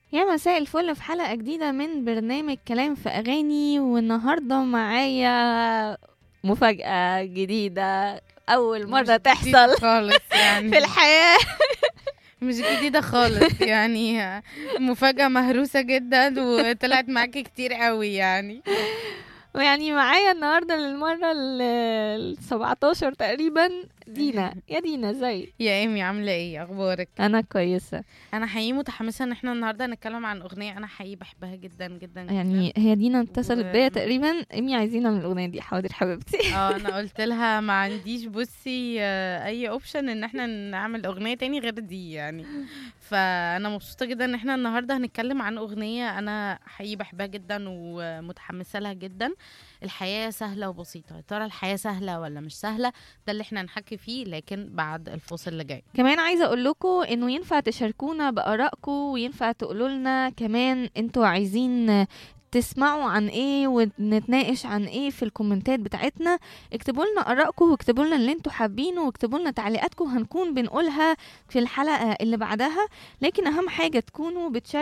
يا مساء الفل في حلقة جديدة من برنامج كلام في أغاني والنهاردة معايا مفاجأة جديدة أول مرة مش جديد تحصل خالص يعني في الحياة مش جديدة خالص يعني مفاجأة مهروسة جدا وطلعت معاكي كتير قوي يعني ويعني معايا النهاردة للمرة ال 17 تقريبا دينا يا دينا ازيك يا ايمي عاملة ايه اخبارك أنا كويسة انا حقيقي متحمسة ان احنا النهاردة هنتكلم عن اغنية انا حقيقي بحبها جدا جدا جدا يعني هي دينا اتصلت و- بيا تقريبا إمي عايزينها من الأغنية دي حاضر حبيبتي اه انا قلت لها ما عنديش بصي آه، اي اوبشن ان احنا نعمل اغنية تاني غير دي يعني فانا مبسوطة جدا ان احنا النهاردة هنتكلم عن اغنية انا حقيقي بحبها جدا ومتحمسة لها جدا الحياة سهلة وبسيطة يا ترى الحياة سهلة ولا مش سهلة ده اللي احنا هنحكي فيه لكن بعد الفاصل اللي جاي كمان عايزه اقول لكم انه ينفع تشاركونا بارائكم وينفع تقولوا لنا كمان انتوا عايزين تسمعوا عن ايه ونتناقش عن ايه في الكومنتات بتاعتنا اكتبوا لنا ارائكم واكتبوا لنا اللي انتوا حابينه واكتبوا لنا تعليقاتكم هنكون بنقولها في الحلقه اللي بعدها لكن اهم حاجه تكونوا بتشاركوا